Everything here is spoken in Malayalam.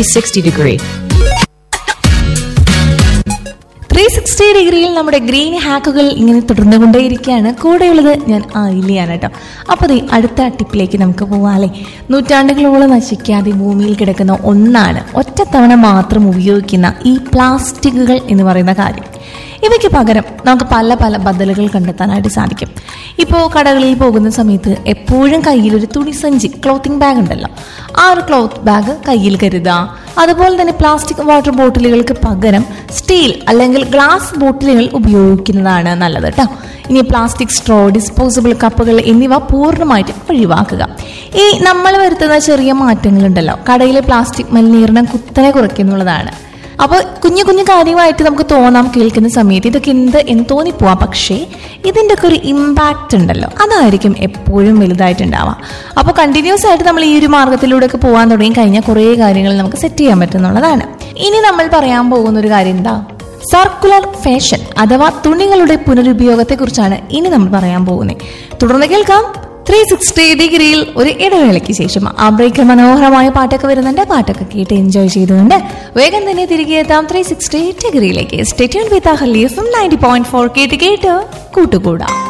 360 degree. ത്രീ സിക്സ്റ്റി ഡിഗ്രിയിൽ നമ്മുടെ ഗ്രീൻ ഹാക്കുകൾ ഇങ്ങനെ തുടർന്നുകൊണ്ടേയിരിക്കുകയാണ് കൂടെയുള്ളത് ഞാൻ ആയില്ലയാണ് കേട്ടോ അപ്പോൾ ദേ അടുത്ത ടിപ്പിലേക്ക് നമുക്ക് പോവാല്ലേ നൂറ്റാണ്ടുകളോളം നശിക്കാതെ ഭൂമിയിൽ കിടക്കുന്ന ഒന്നാണ് ഒറ്റത്തവണ മാത്രം ഉപയോഗിക്കുന്ന ഈ പ്ലാസ്റ്റിക്കുകൾ എന്ന് പറയുന്ന കാര്യം ഇവയ്ക്ക് പകരം നമുക്ക് പല പല ബദലുകൾ കണ്ടെത്താനായിട്ട് സാധിക്കും ഇപ്പോൾ കടകളിൽ പോകുന്ന സമയത്ത് എപ്പോഴും കയ്യിൽ ഒരു തുണിസഞ്ചി ക്ലോത്തിങ് ബാഗ് ഉണ്ടല്ലോ ആ ഒരു ക്ലോത്ത് ബാഗ് കയ്യിൽ കരുതുക അതുപോലെ തന്നെ പ്ലാസ്റ്റിക് വാട്ടർ ബോട്ടിലുകൾക്ക് പകരം സ്റ്റീൽ അല്ലെങ്കിൽ ഗ്ലാസ് ബോട്ടിലുകൾ ഉപയോഗിക്കുന്നതാണ് നല്ലത് കേട്ടോ ഇനി പ്ലാസ്റ്റിക് സ്ട്രോ ഡിസ്പോസിബിൾ കപ്പുകൾ എന്നിവ പൂർണ്ണമായിട്ടും ഒഴിവാക്കുക ഈ നമ്മൾ വരുത്തുന്ന ചെറിയ മാറ്റങ്ങളുണ്ടല്ലോ കടയിലെ പ്ലാസ്റ്റിക് മലിനീകരണം കുത്തനെ കുറയ്ക്കുന്നുള്ളതാണ് അപ്പോൾ കുഞ്ഞു കുഞ്ഞു കാര്യമായിട്ട് നമുക്ക് തോന്നാം കേൾക്കുന്ന സമയത്ത് ഇതൊക്കെ എന്ത് എന്ന് തോന്നിപ്പോവാം പക്ഷേ ഇതിൻ്റെ ഒക്കെ ഒരു ഇമ്പാക്റ്റ് ഉണ്ടല്ലോ അതായിരിക്കും എപ്പോഴും വലുതായിട്ടുണ്ടാവാം അപ്പോൾ കണ്ടിന്യൂസ് ആയിട്ട് നമ്മൾ ഈ ഒരു മാർഗത്തിലൂടെ ഒക്കെ പോകാൻ തുടങ്ങി കഴിഞ്ഞാൽ കുറേ കാര്യങ്ങൾ നമുക്ക് സെറ്റ് ചെയ്യാൻ പറ്റുന്നുള്ളതാണ് ഇനി നമ്മൾ പറയാൻ പോകുന്ന ഒരു കാര്യം എന്താ സർക്കുലർ ഫാഷൻ അഥവാ തുണികളുടെ പുനരുപയോഗത്തെ കുറിച്ചാണ് ഇനി നമ്മൾ പറയാൻ പോകുന്നത് തുടർന്ന് കേൾക്കാം ത്രീ സിക്സ്റ്റി ഡിഗ്രിയിൽ ഒരു ഇടവേളയ്ക്ക് ശേഷം ആ ബ്രേക്കിൽ മനോഹരമായ പാട്ടൊക്കെ വരുന്നുണ്ട് പാട്ടൊക്കെ കേട്ട് എൻജോയ് ചെയ്തുകൊണ്ട് വേഗം തന്നെ തിരികെ എത്താം ത്രീ സിക്സ്റ്റി ഡിഗ്രിയിലേക്ക് stay tuned with Ahalya F M ninety point four കേട്ട് കേട്ട് കൂട്ടുകൂടാം